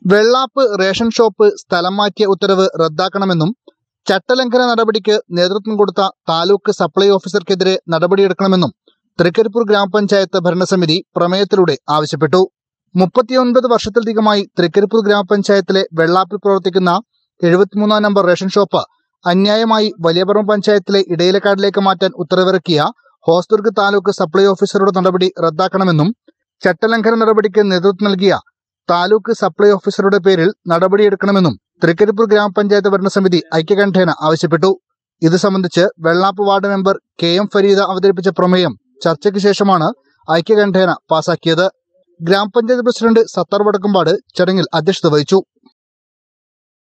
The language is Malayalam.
വെള്ളാപ്പ് റേഷൻ ഷോപ്പ് സ്ഥലം മാറ്റിയ ഉത്തരവ് റദ്ദാക്കണമെന്നും ചട്ടലംഘന നടപടിക്ക് നേതൃത്വം കൊടുത്ത താലൂക്ക് സപ്ലൈ ഓഫീസർക്കെതിരെ നടപടിയെടുക്കണമെന്നും തൃക്കരിപ്പൂർ ഗ്രാമപഞ്ചായത്ത് ഭരണസമിതി പ്രമേയത്തിലൂടെ ആവശ്യപ്പെട്ടു മുപ്പത്തിയൊൻപത് വർഷത്തിലധികമായി തൃക്കരിപ്പൂർ ഗ്രാമപഞ്ചായത്തിലെ വെള്ളാപ്പിൽ പ്രവർത്തിക്കുന്ന എഴുപത്തിമൂന്നാം നമ്പർ റേഷൻ ഷോപ്പ് അന്യായമായി വലിയപുറം പഞ്ചായത്തിലെ ഇടയിലക്കാടിലേക്ക് മാറ്റാൻ ഉത്തരവിറക്കിയ ഹോസ്ദുർഗ് താലൂക്ക് സപ്ലൈ ഓഫീസറുടെ നടപടി റദ്ദാക്കണമെന്നും ചട്ടലംഘന നടപടിക്ക് നേതൃത്വം നൽകിയ താലൂക്ക് സപ്ലൈ ഓഫീസറുടെ പേരിൽ നടപടിയെടുക്കണമെന്നും തൃക്കരിപ്പൂർ ഗ്രാമപഞ്ചായത്ത് ഭരണസമിതി ഐക്യകണ്ഠേന ആവശ്യപ്പെട്ടു ഇത് സംബന്ധിച്ച് വെള്ളാപ്പ് ward member K M Fareeda അവതരിപ്പിച്ച പ്രമേയം ചർച്ചയ്ക്ക് ശേഷമാണ് ഐക്യകണ്ഠേന പാസാക്കിയത് ഗ്രാമപഞ്ചായത്ത് പ്രസിഡന്റ് സത്താർ വടക്കുംപാട് ചടങ്ങിൽ അധ്യക്ഷത വഹിച്ചു